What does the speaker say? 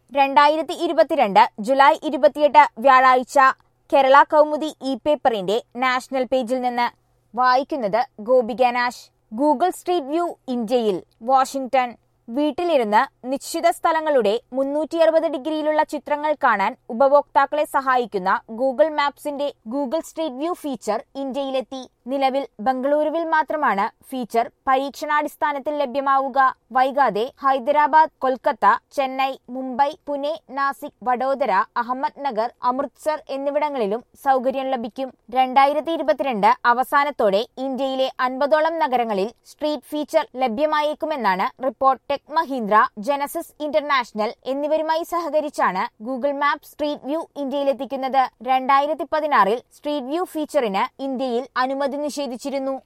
രണ്ടായിരത്തി ഇരുപത്തിരണ്ട് ജൂലൈ ഇരുപത്തിയെട്ട് വ്യാഴാഴ്ച കേരള കൗമുദി ഇ പേപ്പറിന്റെ നാഷണൽ പേജിൽ നിന്ന് വായിക്കുന്നത് Gopika Nash Google street view ഇന്ത്യയിൽ വാഷിംഗ്ടൺ വീട്ടിലിരുന്ന് നിശ്ചിത സ്ഥലങ്ങളുടെ മുന്നൂറ്റി അറുപത് ഡിഗ്രിയിലുള്ള ചിത്രങ്ങൾ കാണാൻ ഉപഭോക്താക്കളെ സഹായിക്കുന്ന ഗൂഗിൾ മാപ്സിന്റെ ഗൂഗിൾ സ്ട്രീറ്റ് വ്യൂ ഫീച്ചർ ഇന്ത്യയിലെത്തി നിലവിൽ ബംഗളൂരുവിൽ മാത്രമാണ് ഫീച്ചർ പരീക്ഷണാടിസ്ഥാനത്തിൽ ലഭ്യമാവുക വൈകാതെ ഹൈദരാബാദ് കൊൽക്കത്ത ചെന്നൈ മുംബൈ പുനെ നാസിക് വഡോദര അഹമ്മദ് നഗർ അമൃത്സർ എന്നിവിടങ്ങളിലും സൗകര്യം ലഭിക്കും രണ്ടായിരത്തി ഇരുപത്തിരണ്ട് അവസാനത്തോടെ ഇന്ത്യയിലെ അൻപതോളം നഗരങ്ങളിൽ സ്ട്രീറ്റ് ഫീച്ചർ ലഭ്യമായേക്കുമെന്നാണ് report tech Mahindra Genesys international എന്നിവരുമായി സഹകരിച്ചാണ് ഗൂഗിൾ മാപ്പ് സ്ട്രീറ്റ് വ്യൂ ഇന്ത്യയിലെത്തിക്കുന്നത് രണ്ടായിരത്തി പതിനാറിൽ സ്ട്രീറ്റ് വ്യൂ ഫീച്ചറിന് ഇന്ത്യയിൽ അനുമതി നിഷേധിച്ചിരുന്നു